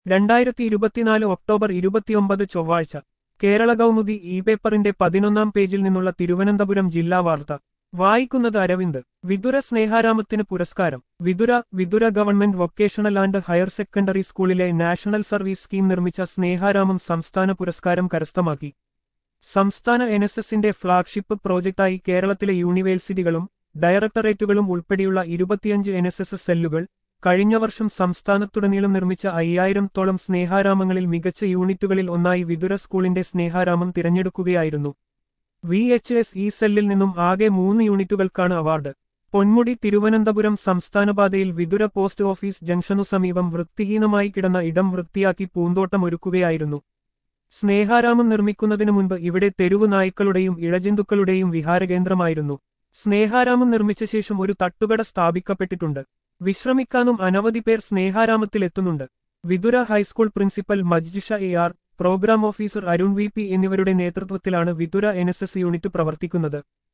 രണ്ടായിരത്തി ഇരുപത്തിനാല് ഒക്ടോബർ ഇരുപത്തിയൊമ്പത് ചൊവ്വാഴ്ച കേരള കൗമുദി ഇ പേപ്പറിന്റെ പതിനൊന്നാം പേജിൽ നിന്നുള്ള തിരുവനന്തപുരം ജില്ലാ വാർത്ത വായിക്കുന്നത് അരവിന്ദ് വിതുര സ്നേഹാരാമത്തിന് പുരസ്കാരം Vithura Vithura government vocational and higher secondary സ്കൂളിലെ നാഷണൽ സർവീസ് സ്കീം നിർമ്മിച്ച സ്നേഹാരാമം സംസ്ഥാന പുരസ്കാരം കരസ്ഥമാക്കി സംസ്ഥാന എൻ എസ് എസിന്റെ ഫ്ളാഗ്ഷിപ്പ് പ്രോജക്റ്റായി കേരളത്തിലെ യൂണിവേഴ്സിറ്റികളും ഡയറക്ടറേറ്റുകളും ഉൾപ്പെടെയുള്ള ഇരുപത്തിയഞ്ച് എൻ എസ് എസ് സെല്ലുകൾ കഴിഞ്ഞ വർഷം സംസ്ഥാനത്തുടനീളം നിർമ്മിച്ച അയ്യായിരത്തോളം സ്നേഹാരാമങ്ങളിൽ മികച്ച യൂണിറ്റുകളിൽ ഒന്നായി വിതുര സ്കൂളിന്റെ സ്നേഹാരാമം തിരഞ്ഞെടുക്കുകയായിരുന്നു വി എച്ച് എസ് ഇ സെല്ലിൽ നിന്നും ആകെ മൂന്ന് യൂണിറ്റുകൾക്കാണ് അവാർഡ് പൊന്മുടി തിരുവനന്തപുരം സംസ്ഥാനപാതയിൽ വിതുര പോസ്റ്റ് ഓഫീസ് ജംഗ്ഷനു സമീപം വൃത്തിഹീനമായി കിടന്ന ഇടം വൃത്തിയാക്കി പൂന്തോട്ടം ഒരുക്കുകയായിരുന്നു സ്നേഹാരാമം നിർമ്മിക്കുന്നതിനു മുൻപ് ഇവിടെ തെരുവു നായ്ക്കളുടെയും ഇഴജന്തുക്കളുടെയും വിഹാരകേന്ദ്രമായിരുന്നു സ്നേഹാരാമം നിർമ്മിച്ച ശേഷം ഒരു തട്ടുകട സ്ഥാപിക്കപ്പെട്ടിട്ടുണ്ട് വിശ്രമിക്കാനും അനവധി പേർ സ്നേഹാരാമത്തിലെത്തുന്നുണ്ട് Vithura high school principal Majjisha A R program officer Arun V P എന്നിവരുടെ നേതൃത്വത്തിലാണ് വിതുര എൻ യൂണിറ്റ് പ്രവർത്തിക്കുന്നത്